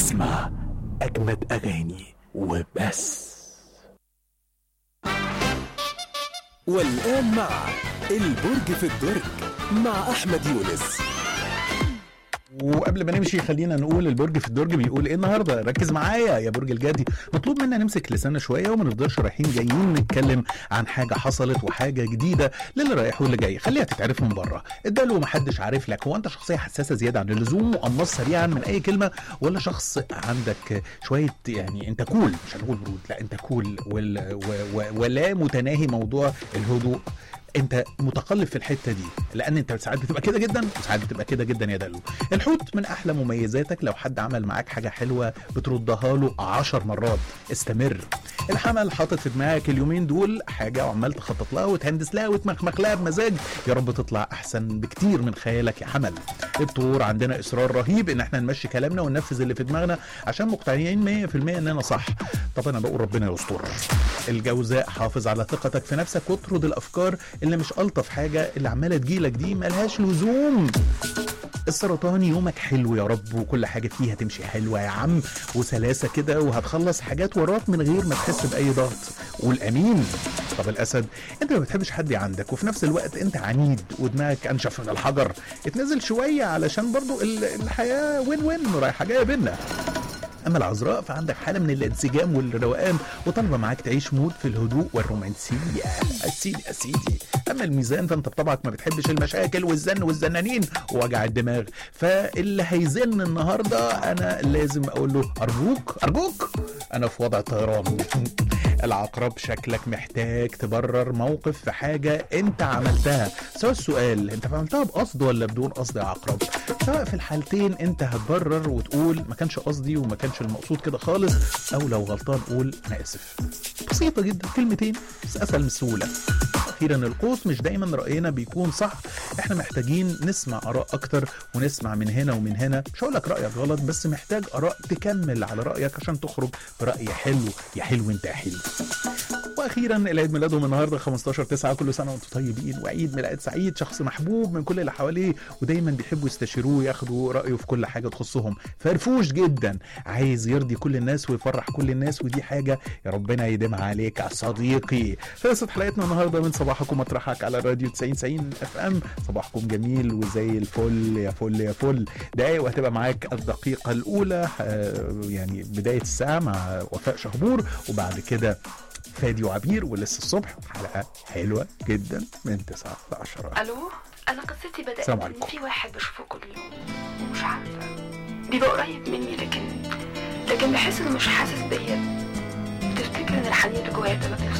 اسمع أجمد أغاني وبس والآن مع البرج في الدرج مع أحمد يونس وقبل ما نمشي خلينا نقول البرج في الدرج بيقول ايه النهارده ركز معايا يا برج الجدي مطلوب منا نمسك لساننا شويه وما نفضلش رايحين جايين نتكلم عن حاجه حصلت وحاجه جديده للي رايح واللي جاي خليها تتعرف من بره اداله ومحدش عارف لك هو انت شخصيه حساسه زياده عن اللزوم وقماص سريعا من اي كلمه ولا شخص عندك شويه يعني انت كول مش هنقول برود لا انت كول وال و و ولا متناهي موضوع الهدوء انت متقلب في الحته دي لان انت ساعات بتبقى كده جدا وساعات بتبقى كده جدا يا دلو الحوت من احلى مميزاتك لو حد عمل معاك حاجه حلوه بتردها له عشر مرات استمر الحمل حاطط في دماغك اليومين دول حاجه وعمال تخطط لها وتهندس لها وتمخمخ لها بمزاج يا رب تطلع احسن بكتير من خيالك يا حمل الطور عندنا اصرار رهيب ان احنا نمشي كلامنا وننفذ اللي في دماغنا عشان مقتنعين 100% اننا صح طب انا بقول ربنا يستر الجوزاء حافظ على ثقتك في نفسك واطرد الافكار اللي مش الطف حاجه اللي عماله تجيلك دي ملهاش لزوم السرطان يومك حلو يا رب وكل حاجة فيها تمشي حلوة يا عم وسلاسة كده وهتخلص حاجات وراك من غير ما تحس بأي ضغط والأمين طب الأسد أنت ما بتحبش حد عندك وفي نفس الوقت أنت عنيد ودماغك أنشف من الحجر اتنزل شوية علشان برضو ال- الحياة وين وين رايحة جاية بينا اما العذراء فعندك حاله من الانسجام والروقان وطالبه معاك تعيش مود في الهدوء والرومانسيه يا سيدي يا سيدي اما الميزان فانت بطبعك ما بتحبش المشاكل والزن والزنانين ووجع الدماغ فاللي هيزن النهارده انا لازم اقول له ارجوك ارجوك انا في وضع طيران العقرب شكلك محتاج تبرر موقف في حاجه انت عملتها سواء السؤال انت عملتها بقصد ولا بدون قصد يا عقرب سواء في الحالتين انت هتبرر وتقول ما كانش قصدي وما كانش المقصود كده خالص او لو غلطان قول انا اسف بسيطه جدا كلمتين بس اسهل من السهوله اخيرا القوس مش دايما راينا بيكون صح احنا محتاجين نسمع اراء اكتر ونسمع من هنا ومن هنا مش هقول لك رايك غلط بس محتاج اراء تكمل على رايك عشان تخرج براي حلو يا حلو انت يا حلو واخيرا العيد ميلادهم النهارده 15 9 كل سنه وانتم طيبين وعيد ميلاد سعيد شخص محبوب من كل اللي حواليه ودايما بيحبوا يستشيروه وياخدوا رايه في كل حاجه تخصهم فرفوش جدا عايز يرضي كل الناس ويفرح كل الناس ودي حاجه يا ربنا يديمها عليك يا صديقي خلصت حلقتنا النهارده من صباحكم مطرحك على الراديو 90 90 اف ام صباحكم جميل وزي الفل يا فل يا فل دقايق وهتبقى معاك الدقيقه الاولى آه، يعني بدايه الساعه مع وفاء شهبور وبعد كده فادي وعبير ولسه الصبح حلقه حلوه جدا من 9 ل 10 الو انا قصتي بدات السلام ان عليكم. في واحد بشوفه كل يوم مش عارفه بيبقى قريب مني لكن لكن بحس انه مش حاسس بيا تفتكر ان الحنين اللي جوايا ده ما بيفصلش